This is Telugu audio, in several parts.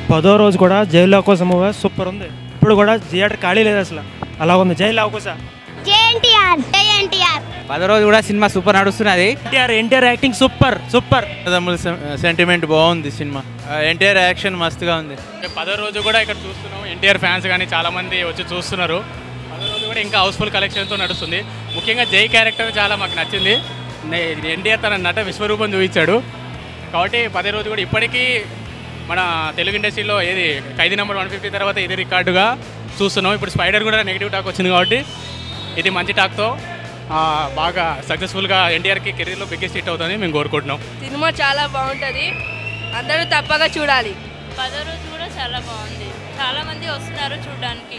పదో రోజు కూడా జైలు అవకాశం సూపర్ ఉంది ఇప్పుడు కూడా థియేటర్ ఖాళీ లేదు అసలు అలా ఉంది జైలు అవకాశం జేఎన్టీఆర్ జేఎన్టీఆర్ పదో రోజు కూడా సినిమా సూపర్ నడుస్తున్నది NTR NTR acting super super తమ్ముల సెంటిమెంట్ బాగుంది సినిమా ఎన్టీఆర్ యాక్షన్ మస్తుగా ఉంది పదో రోజు కూడా ఇక్కడ చూస్తున్నాం ఎన్టీఆర్ ఫ్యాన్స్ కానీ చాలా మంది వచ్చి చూస్తున్నారు పదో రోజు కూడా ఇంకా హౌస్ఫుల్ కలెక్షన్తో నడుస్తుంది ముఖ్యంగా జై క్యారెక్టర్ చాలా మాకు నచ్చింది ఎన్టీఆర్ తన నట విశ్వరూపం చూపించాడు కాబట్టి పదే రోజు కూడా ఇప్పటికీ మన తెలుగు ఇండస్ట్రీలో ఏది ఖైదీ నెంబర్ వన్ ఫిఫ్టీ తర్వాత ఇది రికార్డుగా చూస్తున్నాం ఇప్పుడు స్పైడర్ కూడా నెగిటివ్ టాక్ వచ్చింది కాబట్టి ఇది మంచి టాక్తో ఆ, బాగా సక్సెస్ఫుల్గా ఎన్టీఆర్కి కెరీర్లో బిగ్గెస్ట్ హిట్ అవుతుందని మేము కోరుకుంటున్నాం సినిమా చాలా బాగుంటుంది అందరూ తప్పగా చూడాలి పదో రోజు కూడా చాలా బాగుంది చాలా మంది వస్తున్నారు చూడడానికి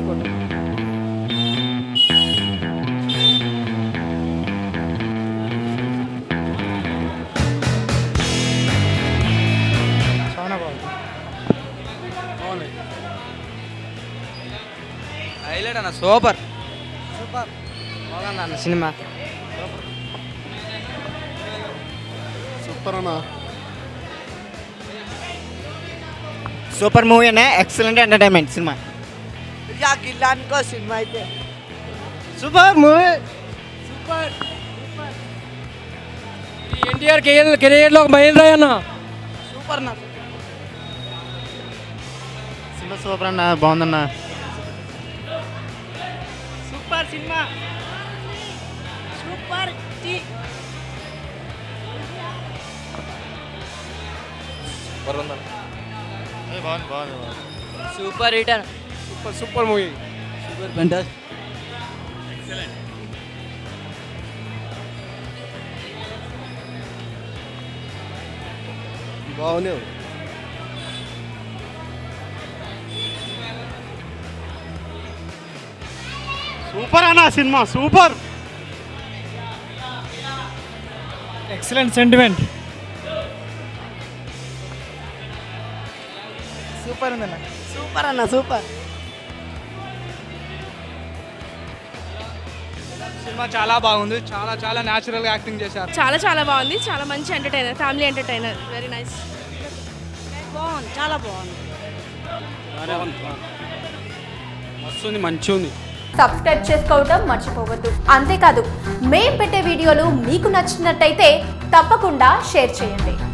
చాలా బాగుంది హైలైట్ అన్న సూపర్ సూపర్ బాగుంది అన్న సినిమా సూపర్ అన్న సూపర్ మూవీ అనే ఎక్సలెంట్ ఎంటర్టైన్మెంట్ సినిమా కిల్లానికో సినిమా అయితే సూపర్ మూవీ ఎన్టీఆర్ కెరియర్ కెరియర్లో ఒక మైల్ రాయ్ అన్న సూపర్ అన్న సినిమా సూపర్ అన్న బాగుందన్న సూపర్ సినిమా సూపర్ బాగుంది బాగుంది super hit super super movie super fantastic బాగుంది సూపర్ అన్న cinema super excellent sentiment super ఉందన్న సూపర్ అన్న సూపర్ సినిమా చాలా బాగుంది చాలా చాలా న్యాచురల్గా యాక్టింగ్ చేశారు చాలా చాలా బాగుంది చాలా మంచి entertainer family entertainer very nice బాగుంది చాలా బాగుంది మస్తుంది మంచిగా ఉంది సబ్స్క్రైబ్ చేసుకోవటం మర్చిపోవద్దు అంతేకాదు మేం పెట్టే వీడియోలు మీకు నచ్చినట్టయితే తప్పకుండా షేర్ చేయండి